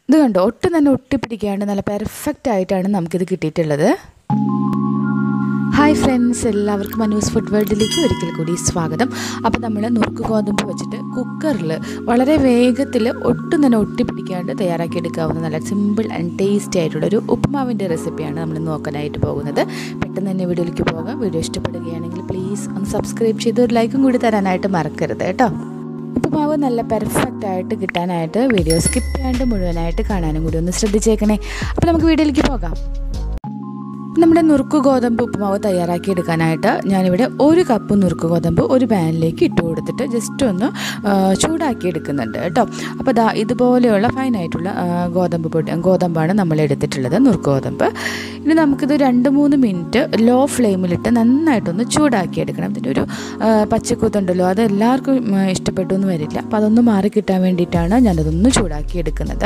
ഇത് കണ്ടോ ഒട്ടും തന്നെ ഒട്ടിപ്പിടിക്കാണ്ട് നല്ല പെർഫെക്റ്റ് ആയിട്ടാണ് നമുക്കിത് കിട്ടിയിട്ടുള്ളത് ഹായ് ഫ്രണ്ട്സ് എല്ലാവർക്കും മനൂസ് ഫുഡ് വേൾഡിലേക്ക് ഒരിക്കൽ കൂടി സ്വാഗതം അപ്പോൾ നമ്മൾ നുറുക്ക് ഗോതമ്പ് വെച്ചിട്ട് കുക്കറിൽ വളരെ വേഗത്തിൽ ഒട്ടും തന്നെ ഒട്ടിപ്പിടിക്കാണ്ട് തയ്യാറാക്കിയെടുക്കാവുന്ന നല്ല സിമ്പിൾ ആൻഡ് ടേസ്റ്റി ആയിട്ടുള്ള ഒരു ഉപ്പുമാവിൻ്റെ റെസിപ്പിയാണ് നമ്മൾ നോക്കാനായിട്ട് പോകുന്നത് പെട്ടെന്ന് തന്നെ വീഡിയോയിലേക്ക് പോകാം വീഡിയോ ഇഷ്ടപ്പെടുകയാണെങ്കിൽ പ്ലീസ് ഒന്ന് സബ്സ്ക്രൈബ് ചെയ്ത് ഒരു ലൈക്കും കൂടി തരാനായിട്ട് മറക്കരുത് കേട്ടോ ഉപ്പുമാവ് നല്ല പെർഫെക്റ്റ് ആയിട്ട് കിട്ടാനായിട്ട് വീഡിയോ സ്കിപ്പ് ചെയ്യാണ്ട് മുഴുവനായിട്ട് കാണാനും കൂടി ഒന്ന് ശ്രദ്ധിച്ചേക്കണേ അപ്പോൾ നമുക്ക് വീഡിയോയിലേക്ക് പോകാം നമ്മുടെ നുറുക്ക് ഗോതമ്പ് ഉപ്പുമാവ് തയ്യാറാക്കി എടുക്കാനായിട്ട് ഞാനിവിടെ ഒരു കപ്പ് നുറുക്ക് ഗോതമ്പ് ഒരു പാനിലേക്ക് ഇട്ട് കൊടുത്തിട്ട് ജസ്റ്റ് ഒന്ന് ചൂടാക്കി എടുക്കുന്നുണ്ട് കേട്ടോ അപ്പോൾ ദാ ഇതുപോലെയുള്ള ഫൈനായിട്ടുള്ള ഗോതമ്പ് പൊടി ഗോതമ്പാണ് നമ്മൾ എടുത്തിട്ടുള്ളത് നുറുക്ക് ഗോതമ്പ് ഇനി നമുക്കിത് രണ്ട് മൂന്ന് മിനിറ്റ് ലോ ഫ്ലെയിമിലിട്ട് നന്നായിട്ടൊന്ന് ചൂടാക്കി എടുക്കണം ഇതിൻ്റെ ഒരു പച്ചക്കൂത്തുണ്ടല്ലോ അത് എല്ലാവർക്കും ഇഷ്ടപ്പെട്ടു എന്ന് വരില്ല അപ്പോൾ അതൊന്ന് മാറി കിട്ടാൻ വേണ്ടിയിട്ടാണ് ഞാനതൊന്ന് ചൂടാക്കി എടുക്കുന്നത്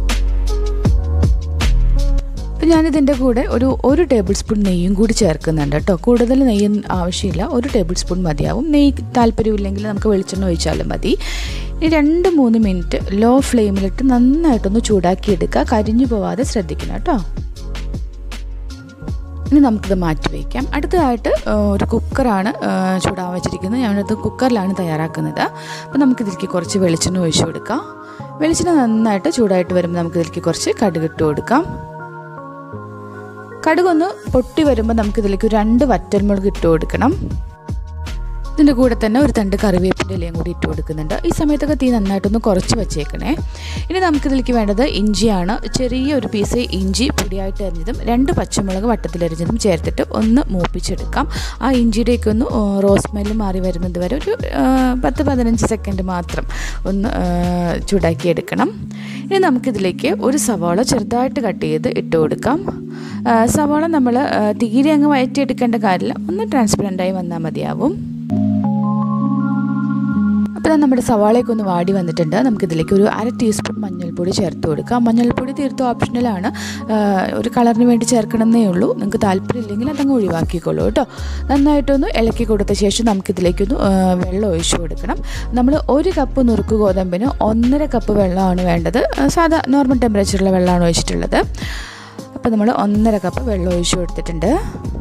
അപ്പം ഞാനിതിൻ്റെ കൂടെ ഒരു ഒരു ടേബിൾ സ്പൂൺ നെയ്യും കൂടി ചേർക്കുന്നുണ്ട് കേട്ടോ കൂടുതൽ നെയ്യ് ആവശ്യമില്ല ഒരു ടേബിൾ സ്പൂൺ മതിയാവും നെയ്യ് താല്പര്യമില്ലെങ്കിൽ നമുക്ക് വെളിച്ചെണ്ണ ഒഴിച്ചാലും മതി ഇനി രണ്ട് മൂന്ന് മിനിറ്റ് ലോ ഫ്ലെയിമിലിട്ട് നന്നായിട്ടൊന്ന് ചൂടാക്കി എടുക്കുക കരിഞ്ഞു പോവാതെ ശ്രദ്ധിക്കണം കേട്ടോ ഇനി നമുക്കിത് മാറ്റി വയ്ക്കാം അടുത്തതായിട്ട് ഒരു കുക്കറാണ് ചൂടാൻ വെച്ചിരിക്കുന്നത് ഞാനത് കുക്കറിലാണ് തയ്യാറാക്കുന്നത് അപ്പോൾ നമുക്കിതിലേക്ക് കുറച്ച് വെളിച്ചെണ്ണ ഒഴിച്ചു കൊടുക്കാം വെളിച്ചെണ്ണ നന്നായിട്ട് ചൂടായിട്ട് വരുമ്പോൾ നമുക്കിതിലേക്ക് കുറച്ച് കടുകിട്ട് കൊടുക്കാം കടുകൊന്ന് പൊട്ടി വരുമ്പോൾ നമുക്കിതിലേക്ക് രണ്ട് വറ്റൽമുളക് ഇട്ട് കൊടുക്കണം ഇതിൻ്റെ കൂടെ തന്നെ ഒരു തണ്ട് കറിവേപ്പിൻ്റെ ഇലയും കൂടി ഇട്ട് കൊടുക്കുന്നുണ്ട് ഈ സമയത്തൊക്കെ തീ നന്നായിട്ടൊന്ന് കുറച്ച് വെച്ചേക്കണേ ഇനി നമുക്കിതിലേക്ക് വേണ്ടത് ഇഞ്ചിയാണ് ചെറിയ ഒരു പീസ് ഇഞ്ചി പൊടിയായിട്ട് അരിഞ്ഞതും രണ്ട് പച്ചമുളക് വട്ടത്തിലരിഞ്ഞതും ചേർത്തിട്ട് ഒന്ന് മൂപ്പിച്ചെടുക്കാം ആ ഇഞ്ചിയുടെയൊക്കെ ഒന്ന് റോസ് സ്മെല്ല് മാറി വരുന്നത് വരെ ഒരു പത്ത് പതിനഞ്ച് സെക്കൻഡ് മാത്രം ഒന്ന് ചൂടാക്കി എടുക്കണം ഇനി നമുക്കിതിലേക്ക് ഒരു സവാള ചെറുതായിട്ട് കട്ട് ചെയ്ത് ഇട്ട് കൊടുക്കാം സവാള നമ്മൾ തീരെ അങ്ങ് വയറ്റിയെടുക്കേണ്ട കാര്യമില്ല ഒന്ന് ട്രാൻസ്പെറൻ്റായി വന്നാൽ മതിയാവും അപ്പോൾ നമ്മുടെ സവാളയൊക്കെ ഒന്ന് വാടി വന്നിട്ടുണ്ട് നമുക്കിതിലേക്ക് ഒരു അര ടീസ്പൂൺ മഞ്ഞൾപ്പൊടി ചേർത്ത് കൊടുക്കാം മഞ്ഞൾപ്പൊടി തീർത്തും ഓപ്ഷണലാണ് ഒരു കളറിന് വേണ്ടി ചേർക്കണമെന്നേ ഉള്ളൂ നിങ്ങൾക്ക് താല്പര്യമില്ലെങ്കിൽ അതങ്ങ് ഒഴിവാക്കിക്കോളൂ കേട്ടോ നന്നായിട്ടൊന്ന് ഇളക്കി കൊടുത്ത ശേഷം നമുക്കിതിലേക്കൊന്ന് വെള്ളം ഒഴിച്ചു കൊടുക്കണം നമ്മൾ ഒരു കപ്പ് നുറുക്ക് ഗോതമ്പിന് ഒന്നര കപ്പ് വെള്ളമാണ് വേണ്ടത് സാധാ നോർമൽ ടെമ്പറേച്ചറിലുള്ള വെള്ളമാണ് ഒഴിച്ചിട്ടുള്ളത് അപ്പോൾ നമ്മൾ ഒന്നര കപ്പ് വെള്ളം ഒഴിച്ചു കൊടുത്തിട്ടുണ്ട്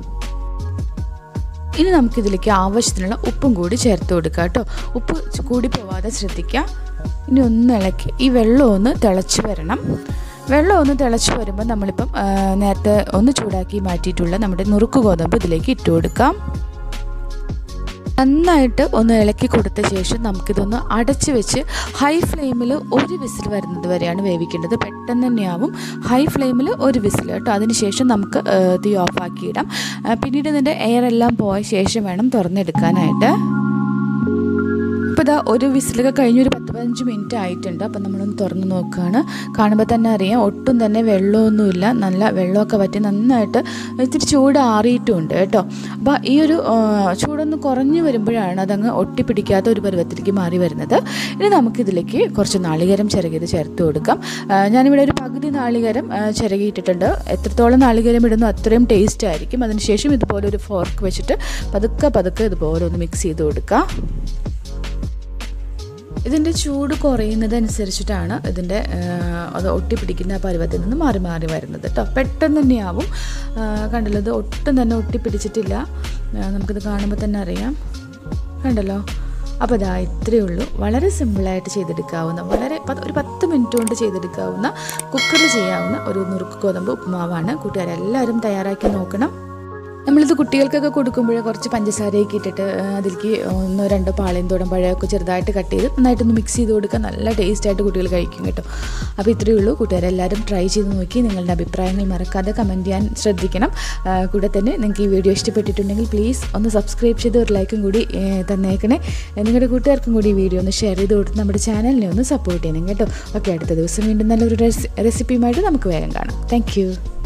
ഇനി നമുക്കിതിലേക്ക് ആവശ്യത്തിനുള്ള ഉപ്പും കൂടി ചേർത്ത് കൊടുക്കുക കേട്ടോ ഉപ്പ് കൂടി പോവാതെ ശ്രദ്ധിക്കുക ഇനി ഒന്ന് ഇളക്കി ഈ വെള്ളം ഒന്ന് തിളച്ച് വരണം വെള്ളം ഒന്ന് തിളച്ച് വരുമ്പോൾ നമ്മളിപ്പം നേരത്തെ ഒന്ന് ചൂടാക്കി മാറ്റിയിട്ടുള്ള നമ്മുടെ നുറുക്ക് ഗോതമ്പ് ഇതിലേക്ക് ഇട്ട് കൊടുക്കാം നന്നായിട്ട് ഒന്ന് ഇളക്കി കൊടുത്ത ശേഷം നമുക്കിതൊന്ന് അടച്ച് വെച്ച് ഹൈ ഫ്ലെയിമിൽ ഒരു വിസിൽ വരുന്നത് വരെയാണ് വേവിക്കേണ്ടത് പെട്ടെന്ന് തന്നെയാവും ഹൈ ഫ്ലെയിമിൽ ഒരു വിസിൽ കേട്ടോ അതിനുശേഷം നമുക്ക് തീ ഓഫാക്കിയിടാം പിന്നീട് ഇതിൻ്റെ എയർ എല്ലാം പോയ ശേഷം വേണം തുറന്നെടുക്കാനായിട്ട് ഇപ്പോൾ ഇതാ ഒരു വിസിലൊക്കെ കഴിഞ്ഞ് ഒരു പത്ത് പതിനഞ്ച് മിനിറ്റ് ആയിട്ടുണ്ട് അപ്പം നമ്മളൊന്ന് തുറന്ന് നോക്കുകയാണ് കാണുമ്പോൾ തന്നെ അറിയാം ഒട്ടും തന്നെ വെള്ളമൊന്നുമില്ല നല്ല വെള്ളമൊക്കെ വറ്റി നന്നായിട്ട് ഇത്തിരി ചൂട് ആറിയിട്ടുമുണ്ട് കേട്ടോ അപ്പോൾ ഈ ഒരു ചൂടൊന്ന് കുറഞ്ഞു വരുമ്പോഴാണ് അതങ്ങ് ഒട്ടിപ്പിടിക്കാത്ത ഒരു പരുവത്തിലേക്ക് മാറി വരുന്നത് ഇനി നമുക്കിതിലേക്ക് കുറച്ച് നാളികേരം ചിരകിയത് ചേർത്ത് കൊടുക്കാം ഞാനിവിടെ ഒരു പകുതി നാളികേരം ചിരകിയിട്ടിട്ടുണ്ട് എത്രത്തോളം നാളികേരം ഇടുന്നു അത്രയും ടേസ്റ്റ് ആയിരിക്കും അതിനുശേഷം ഇതുപോലെ ഒരു ഫോർക്ക് വെച്ചിട്ട് പതുക്കെ പതുക്കെ ഇതുപോലെ ഒന്ന് മിക്സ് ചെയ്ത് കൊടുക്കുക ഇതിൻ്റെ ചൂട് കുറയുന്നതനുസരിച്ചിട്ടാണ് ഇതിൻ്റെ അത് ഒട്ടിപ്പിടിക്കുന്ന പരുവത്തിൽ നിന്ന് മാറി മാറി വരുന്നത് കേട്ടോ പെട്ടെന്ന് തന്നെയാവും കണ്ടല്ലോ ഇത് ഒട്ടും തന്നെ ഒട്ടിപ്പിടിച്ചിട്ടില്ല നമുക്കിത് കാണുമ്പോൾ തന്നെ അറിയാം കണ്ടല്ലോ അപ്പോൾ ഇതാ ഇത്രയേ ഉള്ളൂ വളരെ സിമ്പിളായിട്ട് ചെയ്തെടുക്കാവുന്ന വളരെ ഒരു പത്ത് മിനിറ്റ് കൊണ്ട് ചെയ്തെടുക്കാവുന്ന കുക്കറിൽ ചെയ്യാവുന്ന ഒരു നുറുക്ക് ഗോതമ്പ് ഉപ്പുമാവാണ് കൂട്ടുകാരെല്ലാവരും തയ്യാറാക്കി നോക്കണം നമ്മളിത് കുട്ടികൾക്കൊക്കെ കൊടുക്കുമ്പോൾ കുറച്ച് പഞ്ചസാരയൊക്കെ ഇട്ടിട്ട് അതിലേക്ക് ഒന്നോ രണ്ടോ പാളയം തോടം പഴമൊക്കെ ചെറുതായിട്ട് കട്ട് ചെയ്ത് നന്നായിട്ടൊന്ന് മിക്സ് ചെയ്ത് കൊടുക്കുക നല്ല ടേസ്റ്റായിട്ട് കുട്ടികൾ കഴിക്കും കേട്ടോ അപ്പോൾ ഇത്രയേ ഉള്ളൂ കൂട്ടുകാരെല്ലാവരും ട്രൈ ചെയ്ത് നോക്കി നിങ്ങളുടെ അഭിപ്രായങ്ങൾ മറക്കാതെ കമൻറ്റ് ചെയ്യാൻ ശ്രദ്ധിക്കണം കൂടെ തന്നെ നിങ്ങൾക്ക് ഈ വീഡിയോ ഇഷ്ടപ്പെട്ടിട്ടുണ്ടെങ്കിൽ പ്ലീസ് ഒന്ന് സബ്സ്ക്രൈബ് ചെയ്ത് ഒരു ലൈക്കും കൂടി തന്നേക്കണേ നിങ്ങളുടെ കൂട്ടുകാർക്കും കൂടി ഈ വീഡിയോ ഒന്ന് ഷെയർ ചെയ്ത് കൊടുത്ത് നമ്മുടെ ചാനലിനെ ഒന്ന് സപ്പോർട്ട് ചെയ്യണം കേട്ടോ ഓക്കെ അടുത്ത ദിവസം വീണ്ടും നല്ലൊരു റെസിപ്പിയുമായിട്ട് നമുക്ക് വേഗം കാണാം താങ്ക്